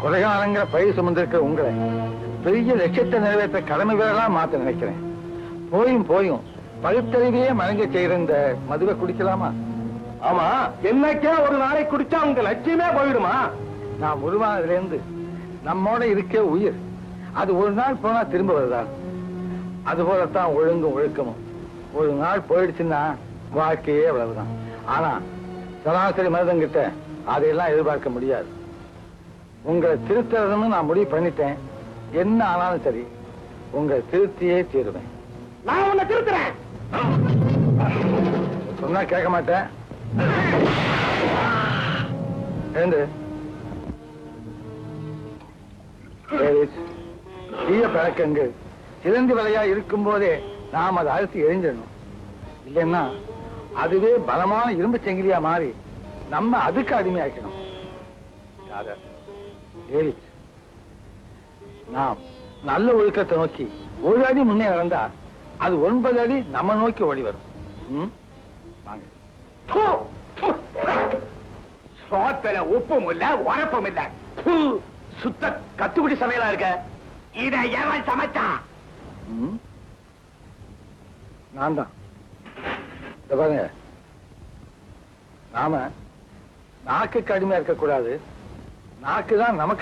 கொலைகாரங்கிற பழி சுமந்திருக்கிற உங்களை பெரிய லட்சியத்தை நிறைவேற்ற கடமை வீரலாம் மாத்த நினைக்கிறேன் போயும் போயும் பகுத்தறிவையே மயங்க செய்கிற இந்த மதுவை குடிக்கலாமா ஆமா என்னைக்கே ஒரு நாளை குடிச்சா உங்க லட்சியமே போயிடுமா நான் உருவானதுல இருந்து நம்மோட இருக்கே உயிர் அது ஒரு நாள் போனா திரும்ப வருதா அது போலத்தான் ஒழுங்கும் ஒழுக்கமும் ஒரு நாள் போயிடுச்சுன்னா வாழ்க்கையே அவ்வளவுதான் ஆனா சராசரி மனிதங்கிட்ட அதையெல்லாம் எதிர்பார்க்க முடியாது உங்களை திருத்துறதுன்னு நான் முடிவு பண்ணிட்டேன் என்ன ஆனாலும் சரி உங்களை திருத்தியே தீருவேன் நான் உன்னை திருத்துறேன் சொன்னா கேட்க மாட்டேன் எழுந்து Ladies, தீய பழக்கங்கள் சிறந்து விலையா இருக்கும் போதே நாம் அதை அழுத்தி எரிஞ்சிடணும் இல்லைன்னா அதுவே பலமான இரும்பு செங்கிலியா மாறி நம்ம அதுக்கு அடிமையாக்கணும் யார? Ladies, நாம் நல்ல ஒழுக்கத்தை நோக்கி ஒரு அடி முன்னே நடந்தா அது ஒன்பது அடி நம்ம நோக்கி ஓடி வரும் ம்? வாங்க ப்பு, ப்பு. சோத்துல உப்பும் இல்ல உரப்பும் இல்ல ப்பு, சுத்த கத்துக்குடி சமையலா இருக்க இத எவன் சமைச்சான் ம்? நான் தான் இத பாருங்க நாம நாக்குக்கு அடிமையா இருக்கக்கூடாது நாக்கு தான் நமக்கு